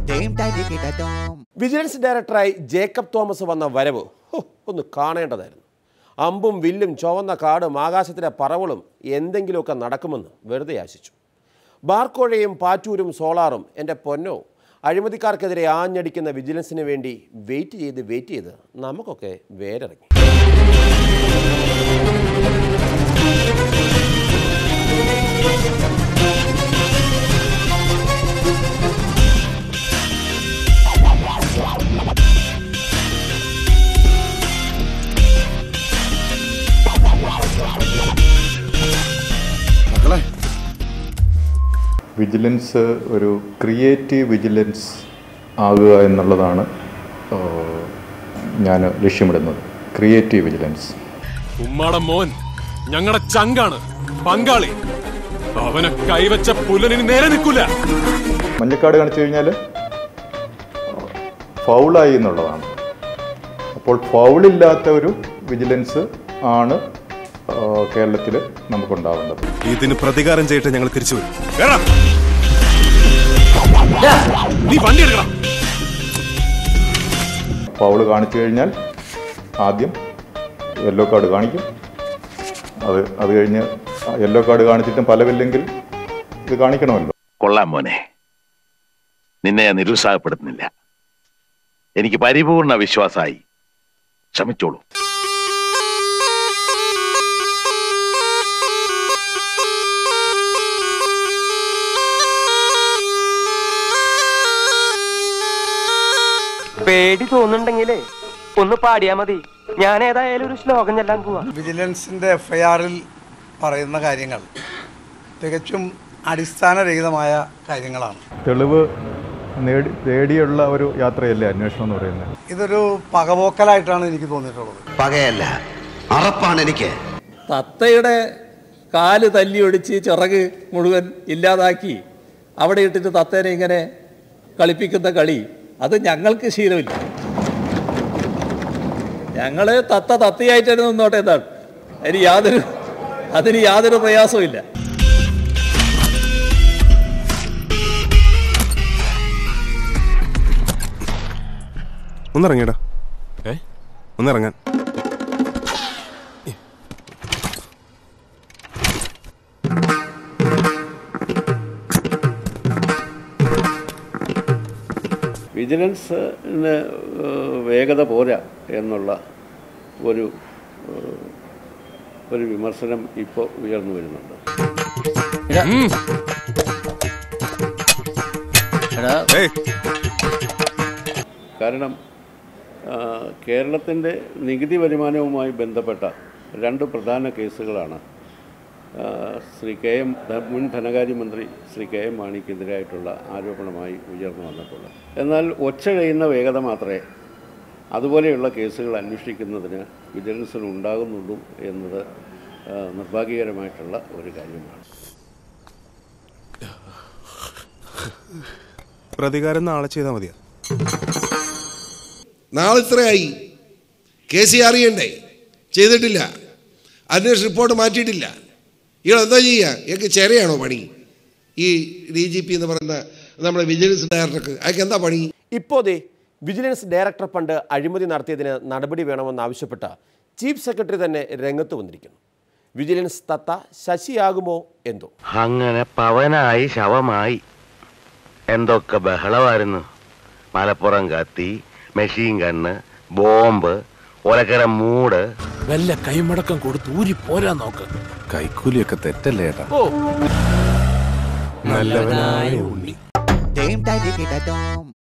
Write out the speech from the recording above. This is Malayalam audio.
വിജിലൻസ് ഡയറക്ടറായി ജേക്കബ് തോമസ് വന്ന വരവ് ഹോ, ഒന്ന് കാണേണ്ടതായിരുന്നു അമ്പും വില്ലും ചുവന്ന കാടും ആകാശത്തിലെ പറവളും എന്തെങ്കിലുമൊക്കെ നടക്കുമെന്ന് വെറുതെ ആശിച്ചു ബാർക്കോഴയും പാറ്റൂരും സോളാറും എൻ്റെ പൊന്നോ അഴിമതിക്കാർക്കെതിരെ ആഞ്ഞടിക്കുന്ന വിജിലൻസിന് വേണ്ടി വെയിറ്റ് ചെയ്ത് വെയിറ്റ് ചെയ്ത് നമുക്കൊക്കെ വേരിറങ്ങി മക്കളെ വിജിലൻസ് ഒരു ക്രിയേറ്റീവ് വിജിലൻസ് ആകുക എന്നുള്ളതാണ് ഞാൻ ലക്ഷ്യമിടുന്നത് ക്രിയേറ്റീവ് വിജിലൻസ് ഉമ്മാടെ മോൻ ഞങ്ങളുടെ ചങ്കാണ് പങ്കാളി അവനെ കൈവച്ച പുല്ലനിന് നേരെ നിൽക്കൂല മഞ്ഞക്കാട് കാണിച്ചു കഴിഞ്ഞാൽ ഫൗളായി എന്നുള്ളതാണ് അപ്പോൾ ഫൗളില്ലാത്ത ഒരു വിജിലൻസ് ആണ് കേരളത്തിൽ നമുക്കുണ്ടാവേണ്ടത് ഇതിന് പ്രതികാരം ചെയ്തിട്ട് ഞങ്ങൾ തിരിച്ചു വരും കേറാം. നീ വണ്ടി എടുക്കണം ഫൗള് കാണിച്ചു കഴിഞ്ഞാൽ ആദ്യം യെല്ലോ കാർഡ് കാണിക്കും അത് അത് കഴിഞ്ഞ് യെല്ലോ കാർഡ് കാണിച്ചിട്ടും ഫലമില്ലെങ്കിൽ ഇത് കാണിക്കണമല്ലോ കൊള്ളാം മോനെ നിന്നെ ഞാൻ നിരുത്സാഹപ്പെടുത്തുന്നില്ല എനിക്ക് പരിപൂർണ വിശ്വാസമായി ക്ഷമിച്ചോളൂ പേടി തോന്നുന്നുണ്ടെങ്കിലേ ഒന്ന് പാടിയാ മതി ഞാൻ ഏതായാലും ഒരു ശ്ലോകം ചെല്ലാൻ പോവാ വിജിലൻസിൻ്റെ എഫ് ഐ ആറിൽ പറയുന്ന കാര്യങ്ങൾ തികച്ചും അടിസ്ഥാനരഹിതമായ കാര്യങ്ങളാണ് തെളിവ് നേടി തേടിയുള്ള ഒരു യാത്രയല്ലേ അന്വേഷണം എന്ന് പറയുന്നത് ഇതൊരു പകപോക്കലായിട്ടാണ് എനിക്ക് തോന്നിയിട്ടുള്ളത് പകയല്ല അറപ്പാണ് എനിക്ക് തത്തയുടെ കാല് തല്ലിയൊടിച്ച് ചിറക് മുഴുവൻ ഇല്ലാതാക്കി അവിടെ ഇട്ടിട്ട് തത്തേനെ ഇങ്ങനെ കളിപ്പിക്കുന്ന കളി അത് ഞങ്ങൾക്ക് ശീലമില്ല ഞങ്ങൾ തത്ത തത്തയായിട്ട് തന്നെ നിന്നോട്ടെ എന്നാണ് അതിന് യാതൊരു അതിന് യാതൊരു പ്രയാസവും ഇല്ല ഒന്നിറങ്ങിയടാ ഏ ഒന്നിറങ്ങാൻ വിജിലൻസിന് വേഗത പോരാ എന്നുള്ള ഒരു ഏഹ്, ഒരു വിമർശനം ഇപ്പോൾ ഉയർന്നു വരുന്നുണ്ട് ഏയ് കാരണം കേരളത്തിൻ്റെ നികുതി വരുമാനവുമായി ബന്ധപ്പെട്ട രണ്ട് പ്രധാന കേസുകളാണ് ആ, ശ്രീ കെ എം ധ- മുൻ ധനകാര്യമന്ത്രി ശ്രീ കെ എം മാണിക്കെതിരായിട്ടുള്ള ആരോപണമായി ഉയർന്നു വന്നിട്ടുള്ളത് എന്നാൽ ഒച്ച കഴിയുന്ന വേഗത മാത്രമേ അതുപോലെയുള്ള കേസുകൾ അന്വേഷിക്കുന്നതിന് വിജിലൻസിന് ഉണ്ടാകുന്നുള്ളൂ എന്നത് ആ, നിർഭാഗ്യകരമായിട്ടുള്ള ഒരു കാര്യമാണ് പ്രതികാരം നാളെ ചെയ്താൽ മതിയാ നാളെ ഇത്രയായി കേസ് അറിയണ്ടേ ചെയ്തിട്ടില്ല അന്വേഷണ റിപ്പോർട്ട് മാറ്റിയിട്ടില്ല ഇയാൾ എന്താ ചെയ്യുക ഇയാൾക്ക് ചെറിയാണോ പണി ഈ ഡി ജി പി എന്ന് പറയുന്ന നമ്മുടെ വിജിലൻസ് ഡയറക്ടർക്ക് അയാൾക്ക് എന്താ പണി ഇപ്പോൾ ദേ വിജിലൻസ് ഡയറക്ടർ ഫണ്ട് അഴിമതി നടത്തിയതിന് നടപടി വേണമെന്നാവശ്യപ്പെട്ട ചീഫ് സെക്രട്ടറി തന്നെ രംഗത്ത് വന്നിരിക്കുന്നു വിജിലൻസ് തത്ത ശശിയാകുമോ എന്തോ അങ്ങനെ പവനായി ശവമായി എന്തൊക്കെ ബഹളമായിരുന്നു മലപ്പുറം കത്തി മെഷീൻ കണ്ണ് ബോംബ് ഒലക്കര മൂട് വല്ല കൈമടക്കം കൊടുത്ത് ഊരി പോരാ നോക്ക് കൈക്കൂലിയൊക്കെ തെറ്റല്ലേ ഏട്ടാ ഓ നല്ലവനായ ഉണ്ണി